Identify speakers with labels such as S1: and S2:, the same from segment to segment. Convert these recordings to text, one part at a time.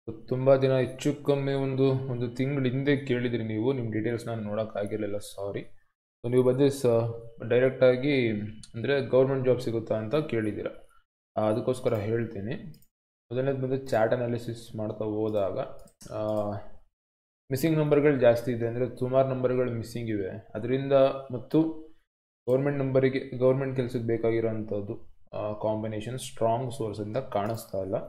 S1: ತುಂಬ ದಿನ ಹೆಚ್ಚು ಕಮ್ಮಿ ಒಂದು ಒಂದು ತಿಂಗಳ ಹಿಂದೆ ಕೇಳಿದ್ರಿ ನೀವು ನಿಮ್ಮ ಡೀಟೇಲ್ಸ್ ನಾನು ನೋಡೋಕ್ಕಾಗಿರಲಿಲ್ಲ ಸಾರಿ ಸೊ ನೀವು ಬಂದು ಸ ಡೈರೆಕ್ಟಾಗಿ ಅಂದರೆ ಗೌರ್ಮೆಂಟ್ ಜಾಬ್ ಸಿಗುತ್ತಾ ಅಂತ ಕೇಳಿದ್ದೀರ ಆ, ಅದಕ್ಕೋಸ್ಕರ ಹೇಳ್ತೀನಿ ಮೊದಲನೇದು ಬಂದು ಚಾಟ್ ಅನಾಲಿಸಿಸ್ ಮಾಡ್ತಾ ಹೋದಾಗ ಮಿಸ್ಸಿಂಗ್ ನಂಬರ್ಗಳು ಜಾಸ್ತಿ ಇದೆ ಅಂದರೆ ಸುಮಾರು ನಂಬರ್ಗಳು ಮಿಸ್ಸಿಂಗ್ ಇವೆ ಅದರಿಂದ ಮತ್ತು ಗೌರ್ಮೆಂಟ್ ನಂಬರಿಗೆ ಗೌರ್ಮೆಂಟ್ ಕೆಲಸಕ್ಕೆ ಬೇಕಾಗಿರೋವಂಥದ್ದು ಕಾಂಬಿನೇಷನ್ ಸ್ಟ್ರಾಂಗ್ ಸೋರ್ಸಿಂದ ಕಾಣಿಸ್ತಾ ಇಲ್ಲ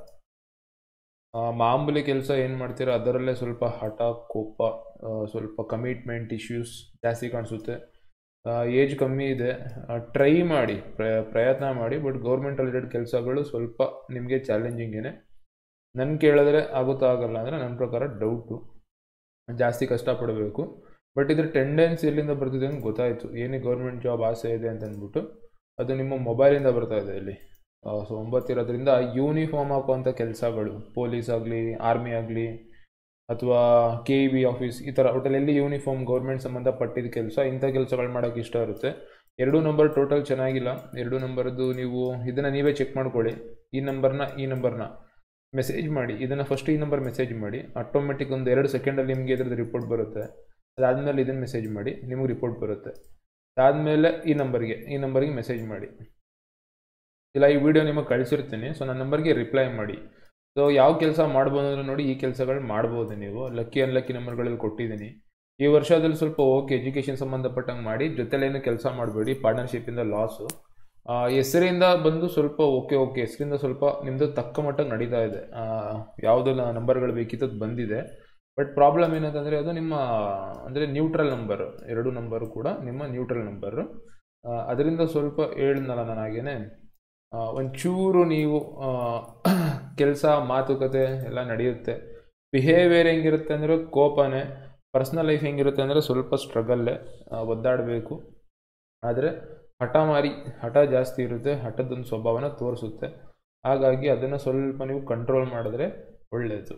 S1: ಆ, ಮಾಮೂಲಿ ಕೆಲಸ ಏನು ಮಾಡ್ತೀರಾ ಅದರಲ್ಲೇ ಸ್ವಲ್ಪ ಹಠ ಕೋಪ ಆ, ಸ್ವಲ್ಪ ಕಮಿಟ್ಮೆಂಟ್ ಇಶ್ಯೂಸ್ ಜಾಸ್ತಿ ಕಾಣಿಸುತ್ತೆ ಏಜ್ ಕಮ್ಮಿ ಇದೆ ಟ್ರೈ ಮಾಡಿ ಪ್ರಯ ಪ್ರಯತ್ನ ಮಾಡಿ ಬಟ್ ಗೌರ್ಮೆಂಟ್ ರಿಲೇಟೆಡ್ ಕೆಲಸಗಳು ಸ್ವಲ್ಪ ನಿಮಗೆ ಚಾಲೆಂಜಿಂಗೇನೆ ನನ್ನ ಕೇಳಿದ್ರೆ ಆಗುತ್ತಾ ಆಗಲ್ಲ ಅಂದರೆ ನನ್ನ ಪ್ರಕಾರ ಡೌಟು ಜಾಸ್ತಿ ಕಷ್ಟಪಡಬೇಕು ಬಟ್ ಇದ್ರ ಟೆಂಡೆನ್ಸಿ ಎಲ್ಲಿಂದ ಬರ್ತಿದೆ ಅಂತ ಗೊತ್ತಾಯಿತು ಏನೇ ಗೌರ್ಮೆಂಟ್ ಜಾಬ್ ಆಸೆ ಇದೆ ಅಂತ ಅಂದ್ಬಿಟ್ಟು ಅದು ನಿಮ್ಮ ಮೊಬೈಲಿಂದ ಬರ್ತಾ ಇದೆ ಇಲ್ಲಿ ಸೊ ಒಂಬತ್ತಿರೋದ್ರಿಂದ ಯೂನಿಫಾರ್ಮ್ ಹಾಕುವಂಥ ಕೆಲಸಗಳು ಪೊಲೀಸ್ ಆಗಲಿ ಆರ್ಮಿ ಆಗಲಿ ಅಥವಾ ಕೆ ಇ ಬಿ ಆಫೀಸ್ ಈ ಥರ ಒಟ್ಟಲ್ಲಿ ಎಲ್ಲಿ ಯೂನಿಫಾರ್ಮ್ ಗೌರ್ಮೆಂಟ್ ಸಂಬಂಧಪಟ್ಟಿದ್ದ ಕೆಲಸ ಇಂಥ ಕೆಲಸಗಳು ಮಾಡೋಕ್ಕೆ ಇಷ್ಟ ಇರುತ್ತೆ ಎರಡೂ ನಂಬರ್ ಟೋಟಲ್ ಚೆನ್ನಾಗಿಲ್ಲ ಎರಡೂ ನಂಬರ್ದು ನೀವು ಇದನ್ನು ನೀವೇ ಚೆಕ್ ಮಾಡ್ಕೊಳ್ಳಿ ಈ ನಂಬರ್ನ ಈ ನಂಬರ್ನ ಮೆಸೇಜ್ ಮಾಡಿ ಇದನ್ನು ಫಸ್ಟ್ ಈ ನಂಬರ್ ಮೆಸೇಜ್ ಮಾಡಿ ಆಟೋಮೆಟಿಕ್ ಒಂದು ಎರಡು ಸೆಕೆಂಡಲ್ಲಿ ನಿಮಗೆ ಇದ್ರದ್ದು ರಿಪೋರ್ಟ್ ಬರುತ್ತೆ ಅದಾದಮೇಲೆ ಇದನ್ನು ಮೆಸೇಜ್ ಮಾಡಿ ನಿಮಗೆ ರಿಪೋರ್ಟ್ ಬರುತ್ತೆ ಅದಾದಮೇಲೆ ಈ ನಂಬರ್ಗೆ ಈ ನಂಬರ್ಗೆ ಮೆಸೇಜ್ ಮಾಡಿ ಇಲ್ಲ ಈ ವಿಡಿಯೋ ನಿಮಗೆ ಕಳಿಸಿರ್ತೀನಿ ಸೊ ನನ್ನ ನಂಬರ್ಗೆ ರಿಪ್ಲೈ ಮಾಡಿ ಸೊ ಯಾವ ಕೆಲಸ ಮಾಡ್ಬೋದು ಅಂದ್ರೆ ನೋಡಿ ಈ ಕೆಲಸಗಳು ಮಾಡ್ಬೋದು ನೀವು ಲಕ್ಕಿ ಅನ್ಲಕ್ಕಿ ನಂಬರ್ಗಳಲ್ಲಿ ಕೊಟ್ಟಿದ್ದೀನಿ ಈ ವರ್ಷದಲ್ಲಿ ಸ್ವಲ್ಪ ಓಕೆ ಎಜುಕೇಷನ್ ಸಂಬಂಧಪಟ್ಟಂಗೆ ಮಾಡಿ ಜೊತೆಲೇನು ಕೆಲಸ ಮಾಡಬೇಡಿ ಪಾರ್ಟ್ನರ್ಶಿಪ್ಪಿಂದ ಲಾಸು ಹೆಸರಿಂದ ಬಂದು ಸ್ವಲ್ಪ ಓಕೆ ಓಕೆ ಹೆಸರಿಂದ ಸ್ವಲ್ಪ ನಿಮ್ಮದು ತಕ್ಕ ಮಟ್ಟಕ್ಕೆ ನಡೀತಾ ಇದೆ ಯಾವುದು ನಂಬರ್ಗಳು ಬೇಕಿತ್ತು ಅದು ಬಂದಿದೆ ಬಟ್ ಪ್ರಾಬ್ಲಮ್ ಏನಂತಂದರೆ ಅದು ನಿಮ್ಮ ಅಂದರೆ ನ್ಯೂಟ್ರಲ್ ನಂಬರ್ ಎರಡು ನಂಬರು ಕೂಡ ನಿಮ್ಮ ನ್ಯೂಟ್ರಲ್ ನಂಬರು ಅದರಿಂದ ಸ್ವಲ್ಪ ಹೇಳಿದ್ನಲ್ಲ ನಾನು ಹಾಗೇನೆ ಆ, ಒಂಚೂರು ನೀವು ಕೆಲಸ ಮಾತುಕತೆ ಎಲ್ಲ ನಡೆಯುತ್ತೆ ಬಿಹೇವಿಯರ್ ಹೆಂಗಿರುತ್ತೆ ಅಂದರೆ ಕೋಪನೇ ಪರ್ಸ್ನಲ್ ಲೈಫ್ ಹೆಂಗಿರುತ್ತೆ ಅಂದರೆ ಸ್ವಲ್ಪ ಸ್ಟ್ರಗಲ್ಲೇ ಒದ್ದಾಡಬೇಕು ಆದರೆ ಹಠ ಮಾರಿ ಹಠ ಜಾಸ್ತಿ ಇರುತ್ತೆ ಹಠದೊಂದು ಸ್ವಭಾವನ ತೋರಿಸುತ್ತೆ ಹಾಗಾಗಿ ಅದನ್ನು ಸ್ವಲ್ಪ ನೀವು ಕಂಟ್ರೋಲ್ ಮಾಡಿದ್ರೆ ಒಳ್ಳೆಯದು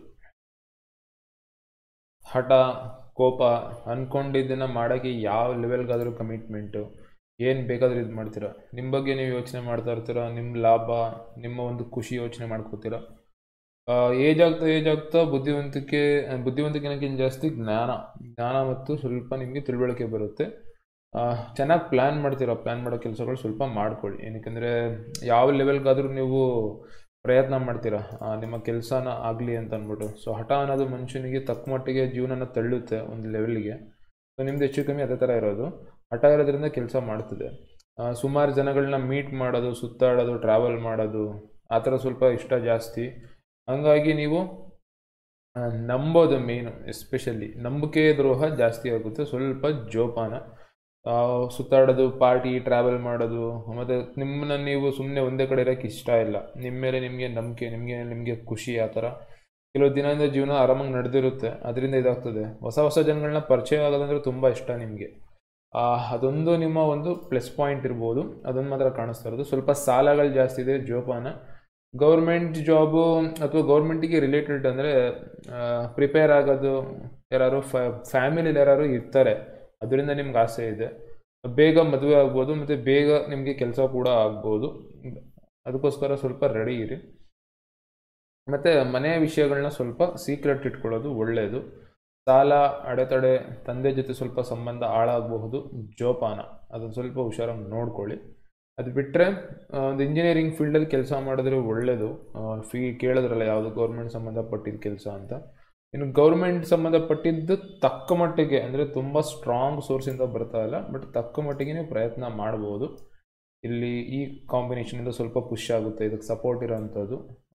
S1: ಹಠ ಕೋಪ ಅಂದ್ಕೊಂಡಿದ್ದನ್ನು ಮಾಡೋಕ್ಕೆ ಯಾವ ಲೆವೆಲ್ಗಾದರೂ ಕಮಿಟ್ಮೆಂಟು ಏನು ಬೇಕಾದರೂ ಇದು ಮಾಡ್ತೀರಾ ನಿಮ್ಮ ಬಗ್ಗೆ ನೀವು ಯೋಚನೆ ಮಾಡ್ತಾ ಇರ್ತೀರ ನಿಮ್ಮ ಲಾಭ ನಿಮ್ಮ ಒಂದು ಖುಷಿ ಯೋಚನೆ ಮಾಡ್ಕೋತೀರ ಏಜ್ ಆಗ್ತಾ ಏಜ್ ಆಗ್ತಾ ಬುದ್ಧಿವಂತಿಕೆ ಬುದ್ಧಿವಂತಿಕೆನಕ್ಕಿಂತ ಜಾಸ್ತಿ ಜ್ಞಾನ ಜ್ಞಾನ ಮತ್ತು ಸ್ವಲ್ಪ ನಿಮಗೆ ತಿಳುವಳಿಕೆ ಬರುತ್ತೆ ಚೆನ್ನಾಗಿ ಪ್ಲ್ಯಾನ್ ಮಾಡ್ತೀರಾ ಪ್ಲ್ಯಾನ್ ಮಾಡೋ ಕೆಲಸಗಳು ಸ್ವಲ್ಪ ಮಾಡ್ಕೊಳ್ಳಿ ಏನಕ್ಕೆಂದರೆ ಯಾವ ಲೆವೆಲ್ಗಾದರೂ ನೀವು ಪ್ರಯತ್ನ ಮಾಡ್ತೀರಾ ಆ, ನಿಮ್ಮ ಕೆಲಸನ ಆಗಲಿ ಅಂತ ಅಂದ್ಬಿಟ್ಟು ಸೊ ಹಠ ಅನ್ನೋದು ಮನುಷ್ಯನಿಗೆ ತಕ್ಕ ಮಟ್ಟಿಗೆ ಜೀವನನ ತಳ್ಳುತ್ತೆ ಒಂದು ಲೆವೆಲ್ಗೆ ಸೊ ನಿಮ್ದು ಹೆಚ್ಚು ಕಮ್ಮಿ ಅದೇ ಥರ ಇರೋದು ಹಠ ಇರೋದ್ರಿಂದ ಕೆಲಸ ಮಾಡ್ತದೆ ಸುಮಾರು ಜನಗಳನ್ನ ಮೀಟ್ ಮಾಡೋದು ಸುತ್ತಾಡೋದು ಟ್ರಾವೆಲ್ ಮಾಡೋದು ಆ ಥರ ಸ್ವಲ್ಪ ಇಷ್ಟ ಜಾಸ್ತಿ ಹಂಗಾಗಿ ನೀವು ಆ, ನಂಬೋದು ಮೇಯ್ನು ಎಸ್ಪೆಷಲಿ ನಂಬಿಕೆ ದ್ರೋಹ ಜಾಸ್ತಿ ಆಗುತ್ತೆ ಸ್ವಲ್ಪ ಜೋಪಾನ ಆ, ಸುತ್ತಾಡೋದು ಪಾರ್ಟಿ ಟ್ರಾವೆಲ್ ಮಾಡೋದು ಮತ್ತು ನಿಮ್ಮನ್ನ ನೀವು ಸುಮ್ಮನೆ ಒಂದೇ ಕಡೆ ಇರೋಕ್ಕೆ ಇಷ್ಟ ಇಲ್ಲ ನಿಮ್ಮ ಮೇಲೆ ನಿಮಗೆ ನಂಬಿಕೆ ನಿಮಗೆ ನಿಮಗೆ ಖುಷಿ ಆ ಥರ ಕೆಲವು ದಿನದಿಂದ ಜೀವನ ಆರಾಮಾಗಿ ನಡೆದಿರುತ್ತೆ ಅದರಿಂದ ಇದಾಗ್ತದೆ ಹೊಸ ಹೊಸ ಜನಗಳನ್ನ ಪರಿಚಯ ಆಗೋದಂದ್ರೆ ತುಂಬ ಇಷ್ಟ ನಿಮಗೆ ಅದೊಂದು ನಿಮ್ಮ ಒಂದು ಪ್ಲಸ್ ಪಾಯಿಂಟ್ ಇರ್ಬೋದು ಅದೊಂದು ಮಾತ್ರ ಕಾಣಿಸ್ತಾ ಇರೋದು ಸ್ವಲ್ಪ ಸಾಲಗಳು ಜಾಸ್ತಿ ಇದೆ ಜೋಪಾನ ಗೌರ್ಮೆಂಟ್ ಜಾಬು ಅಥವಾ ಗೌರ್ಮೆಂಟಿಗೆ ರಿಲೇಟೆಡ್ ಅಂದರೆ ಪ್ರಿಪೇರ್ ಆಗೋದು ಯಾರು ಫ್ಯಾಮಿಲಿಲಿ ಯಾರು ಇರ್ತಾರೆ ಅದರಿಂದ ನಿಮ್ಗೆ ಆಸೆ ಇದೆ ಬೇಗ ಮದುವೆ ಆಗ್ಬೋದು ಮತ್ತು ಬೇಗ ನಿಮಗೆ ಕೆಲಸ ಕೂಡ ಆಗ್ಬೋದು ಅದಕ್ಕೋಸ್ಕರ ಸ್ವಲ್ಪ ರೆಡಿ ಇರಿ ಮತ್ತು ಮನೆಯ ವಿಷಯಗಳನ್ನ ಸ್ವಲ್ಪ ಸೀಕ್ರೆಟ್ ಇಟ್ಕೊಳ್ಳೋದು ಒಳ್ಳೆಯದು ಸಾಲ ಅಡೆತಡೆ ತಂದೆ ಜೊತೆ ಸ್ವಲ್ಪ ಸಂಬಂಧ ಹಾಳಾಗಬಹುದು ಜೋಪಾನ ಅದನ್ನು ಸ್ವಲ್ಪ ಹುಷಾರಾಗಿ ನೋಡ್ಕೊಳ್ಳಿ ಅದು ಬಿಟ್ಟರೆ ಒಂದು ಇಂಜಿನಿಯರಿಂಗ್ ಫೀಲ್ಡಲ್ಲಿ ಕೆಲಸ ಮಾಡಿದ್ರೆ ಒಳ್ಳೆಯದು ಫೀ ಕೇಳಿದ್ರಲ್ಲ ಯಾವುದು ಗೌರ್ಮೆಂಟ್ ಸಂಬಂಧಪಟ್ಟಿದ್ದ ಕೆಲಸ ಅಂತ ಇನ್ನು ಗೌರ್ಮೆಂಟ್ ಸಂಬಂಧಪಟ್ಟಿದ್ದು ತಕ್ಕ ಮಟ್ಟಿಗೆ ಅಂದರೆ ತುಂಬ ಸ್ಟ್ರಾಂಗ್ ಸೋರ್ಸಿಂದ ಬರ್ತಾ ಇಲ್ಲ ಬಟ್ ತಕ್ಕ ಮಟ್ಟಿಗೆ ನೀವು ಪ್ರಯತ್ನ ಮಾಡ್ಬೋದು ಇಲ್ಲಿ ಈ ಕಾಂಬಿನೇಷನಿಂದ ಸ್ವಲ್ಪ ಪುಷ್ ಆಗುತ್ತೆ ಇದಕ್ಕೆ ಸಪೋರ್ಟ್ ಇರೋವಂಥದ್ದು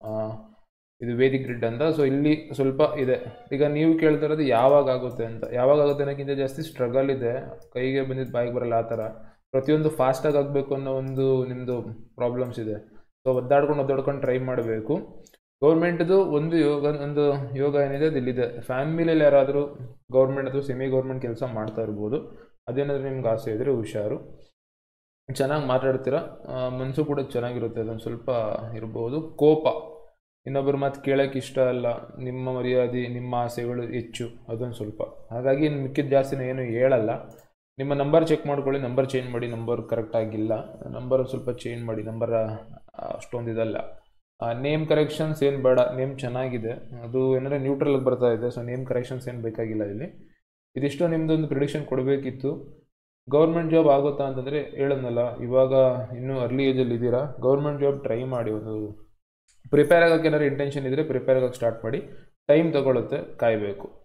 S1: ಇದು ವೇದಿಕ್ ಗ್ರಿಡ್ ಅಂತ ಸೊ ಇಲ್ಲಿ ಸ್ವಲ್ಪ ಇದೆ ಈಗ ನೀವು ಕೇಳ್ತಿರೋದು ಯಾವಾಗ ಆಗುತ್ತೆ ಅಂತ ಯಾವಾಗ ಆಗುತ್ತೆ ಅನ್ನೋಕ್ಕಿಂತ ಜಾಸ್ತಿ ಸ್ಟ್ರಗಲ್ ಇದೆ ಕೈಗೆ ಬಂದಿದ್ದು ಬಾಯಿಗೆ ಬರಲ್ಲ ಆ ಥರ ಪ್ರತಿಯೊಂದು ಫಾಸ್ಟಾಗಿ ಆಗಬೇಕು ಅನ್ನೋ ಒಂದು ನಿಮ್ಮದು ಪ್ರಾಬ್ಲಮ್ಸ್ ಇದೆ ಸೊ ಒದ್ದಾಡ್ಕೊಂಡು ಒದ್ದಾಡ್ಕೊಂಡು ಟ್ರೈ ಮಾಡಬೇಕು ಗೌರ್ಮೆಂಟ್ದು ಒಂದು ಯೋಗ ಒಂದು ಯೋಗ ಏನಿದೆ ಅದು ಇಲ್ಲಿದೆ ಫ್ಯಾಮಿಲಿಯಲ್ಲಿ ಯಾರಾದರೂ ಗೌರ್ಮೆಂಟ್ ಅಥವಾ ಸೆಮಿ ಗೌರ್ಮೆಂಟ್ ಕೆಲಸ ಮಾಡ್ತಾ ಇರ್ಬೋದು ಅದೇನಾದರೂ ನಿಮ್ಗೆ ಆಸೆ ಇದ್ದರೆ ಹುಷಾರು ಚೆನ್ನಾಗಿ ಮಾತಾಡ್ತೀರ ಮನಸ್ಸು ಕೂಡ ಚೆನ್ನಾಗಿರುತ್ತೆ ಅದೊಂದು ಸ್ವಲ್ಪ ಇರ್ಬೋದು ಕೋಪ ಇನ್ನೊಬ್ಬರ ಮಾತು ಕೇಳೋಕ್ಕೆ ಇಷ್ಟ ಅಲ್ಲ ನಿಮ್ಮ ಮರ್ಯಾದೆ ನಿಮ್ಮ ಆಸೆಗಳು ಹೆಚ್ಚು ಅದೊಂದು ಸ್ವಲ್ಪ ಹಾಗಾಗಿ ಮಿಕ್ಕಿದ ಜಾಸ್ತಿನ ಏನು ಹೇಳಲ್ಲ ನಿಮ್ಮ ನಂಬರ್ ಚೆಕ್ ಮಾಡ್ಕೊಳ್ಳಿ ನಂಬರ್ ಚೇಂಜ್ ಮಾಡಿ ನಂಬರ್ ಕರೆಕ್ಟ್ ಆಗಿಲ್ಲ ನಂಬರ್ ಸ್ವಲ್ಪ ಚೇಂಜ್ ಮಾಡಿ ನಂಬರ್ ಅಷ್ಟೊಂದು ಇದಲ್ಲ ನೇಮ್ ಕರೆಕ್ಷನ್ಸ್ ಏನು ಬೇಡ ನೇಮ್ ಚೆನ್ನಾಗಿದೆ ಅದು ಏನಾದ್ರೆ ನ್ಯೂಟ್ರಲ್ ಬರ್ತಾ ಇದೆ ಸೊ ನೇಮ್ ಕರೆಕ್ಷನ್ಸ್ ಏನು ಬೇಕಾಗಿಲ್ಲ ಇಲ್ಲಿ ಇದಿಷ್ಟು ನಿಮ್ಮದೊಂದು ಪ್ರಿಡಿಕ್ಷನ್ ಕೊಡಬೇಕಿತ್ತು ಗೌರ್ಮೆಂಟ್ ಜಾಬ್ ಆಗುತ್ತಾ ಅಂತಂದರೆ ಹೇಳದ್ನಲ್ಲ ಇವಾಗ ಇನ್ನೂ ಅರ್ಲಿ ಏಜಲ್ಲಿ ಇದ್ದೀರಾ ಗೌರ್ಮೆಂಟ್ ಜಾಬ್ ಟ್ರೈ ಮಾಡಿ ಒಂದು ಪ್ರಿಪೇರ್ ಆಗೋಕ್ಕೆ ಏನಾದ್ರು ಇಂಟೆನ್ಷನ್ ಇದ್ದರೆ ಪ್ರಿಪೇರ್ ಆಗೋಕ್ಕೆ ಸ್ಟಾರ್ಟ್ ಮಾಡಿ ಟೈಮ್ ತಗೊಳುತ್ತೆ ಕಾಯಬೇಕು